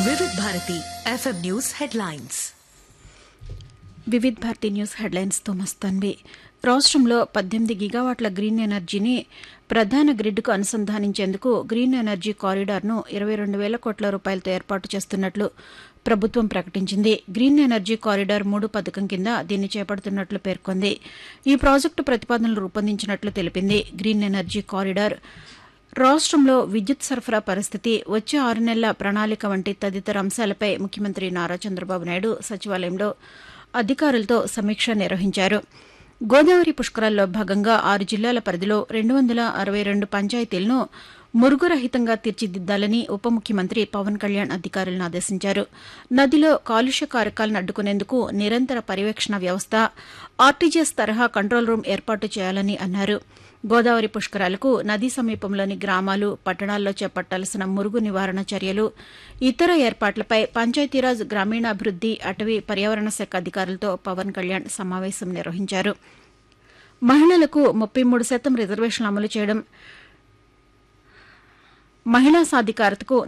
వివిధ Bharati FM news headlines Vividh Bharati news హెడ్లైన్స్తో మస్తాన్వి రాష్ట్రంలో పద్దెనిమిది గిగావాట్ల గ్రీన్ ఎనర్జీని ప్రధాన గ్రిడ్కు అనుసంధానించేందుకు గ్రీన్ ఎనర్జీ కారిడార్ను ఇరవై రెండు వేల కోట్ల రూపాయలతో ఏర్పాటు చేస్తున్నట్లు ప్రభుత్వం ప్రకటించింది గ్రీన్ ఎనర్జీ కారిడార్ మూడు పథకం కింద దీన్ని చేపడుతున్నట్లు పేర్కొంది ఈ ప్రాజెక్టు ప్రతిపాదనలు రూపొందించినట్లు తెలిపింది గ్రీన్ ఎనర్జీ కారిడార్ రాష్ట్రంలో విద్యుత్ సరఫరా పరిస్థితి వచ్చే ఆరు నెలల ప్రణాళిక వంటి తదితర అంశాలపై ముఖ్యమంత్రి నారా చంద్రబాబు నాయుడు సచివాలయంలో అధికారులతో సమీక్ష నిర్వహించారు గోదావరి పుష్కరాల్లో భాగంగా ఆరు జిల్లాల పరిధిలో రెండు వందల అరవై రెండు పంచాయతీలను మురుగురహితంగా తీర్చిదిద్దాలని ఉప ముఖ్యమంత్రి పవన్ కళ్యాణ్ అధికారులను ఆదేశించారు నదిలో కాలుష్య కారకాలను అడ్డుకునేందుకు నిరంతర పర్యవేక్షణ వ్యవస్థ ఆర్టీజీఎస్ తరహా కంట్రోల్ రూమ్ ఏర్పాటు చేయాలని అన్నారు గోదావరి పుష్కరాలకు నదీ సమీపంలోని గ్రామాలు పట్టణాల్లో చేపట్టాల్సిన మురుగు నివారణ చర్యలు ఇతర ఏర్పాట్లపై పంచాయతీరాజ్ గ్రామీణాభివృద్ది అటవీ పర్యావరణ శాఖ అధికారులతో పవన్ కళ్యాణ్ సమావేశం నిర్వహించారు మహిళలకు ముప్పై మూడు శాతం రిజర్వేషన్లు అమలు చేయడం మహిళా సాధికారతకు